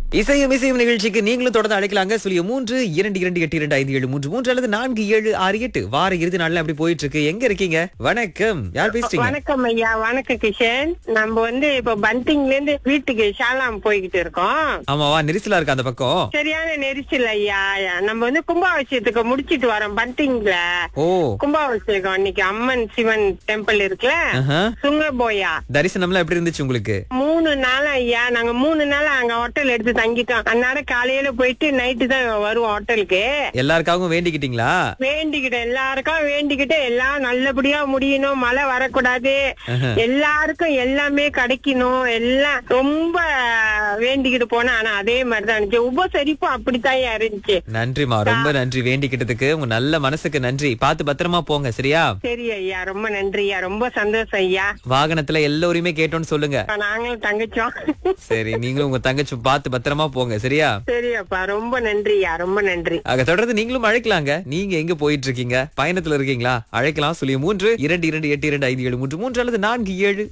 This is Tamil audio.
இசையும் இசையும் நிகழ்ச்சிக்கு நீங்களும் தொடர்ந்து அழைக்கலாங்க சொல்லிய மூன்று இரண்டு இரண்டு எட்டு இரண்டு ஐந்து ஏழு மூன்று மூன்று அல்லது நான்கு ஏழு ஆறு எட்டு வார இறுதி நாள்ல அப்படி போயிட்டு இருக்கு எங்க இருக்கீங்க வணக்கம் யார் பேசுறீங்க வணக்கம் ஐயா வணக்கம் கிஷன் நம்ம வந்து இப்ப பந்திங்ல இருந்து வீட்டுக்கு ஷாலாம் போய்கிட்டு இருக்கோம் ஆமாவா நெரிசலா இருக்கா அந்த பக்கம் சரியான நெரிசல் ஐயா நம்ம வந்து கும்பாபிஷேகத்துக்கு முடிச்சிட்டு வரோம் பந்திங்ல ஓ கும்பாபிஷேகம் இன்னைக்கு அம்மன் சிவன் டெம்பிள் இருக்குல்ல ஆஹா. சுங்கபோயா தரிசனம்லாம் எப்படி இருந்துச்சு உங்களுக்கு மூணு நாள் ஐயா நாங்க மூணு நாள் அங்க ஹோட்டல் எடுத்து தங்கிட்டோம் அந்நேரம் காலையில போயிட்டு நைட்டு தான் வருவோம் ஹோட்டலுக்கு எல்லாருக்காகவும் வேண்டிக்கிட்டீங்களா வேண்டிக்கிட்டேன் எல்லாருக்கும் வேண்டிக்கிட்டு எல்லாம் நல்லபடியா முடியணும் மழை வரக்கூடாது எல்லாருக்கும் எல்லாமே கிடைக்கணும் எல்லாம் ரொம்ப வேண்டிக்கிட்டு போனா ஆனா அதே மாதிரிதான் இருந்துச்சு உபசரிப்பும் அப்படித்தான் இருந்துச்சு நன்றிமா ரொம்ப நன்றி வேண்டிக்கிட்டதுக்கு உங்க நல்ல மனசுக்கு நன்றி பார்த்து பத்திரமா போங்க சரியா சரி ஐயா ரொம்ப நன்றி ஐயா ரொம்ப சந்தோஷம் ஐயா வாகனத்துல எல்லோரையுமே கேட்டோம்னு சொல்லுங்க இப்ப நாங்களும் தங்கச்சோம் சரி நீங்களும் உங்க தங்கச்சி பார்த்து பத்திரமா போங்க சரியா சரி அப்பா ரொம்ப நன்றி ஐயா ரொம்ப நன்றி ஆக தொடர்ந்து நீங்களும் அழைக்கலாங்க நீங்க எங்க போயிட்டு இருக்கீங்க பயணத்துல இருக்கீங்களா அழைக்கலாம் சொல்லி மூன்று இரண்டு இரண்டு எட்டு இரண்டு ஐந்து ஏழு மூன்று மூன்று அல்லது நான்கு ஏழு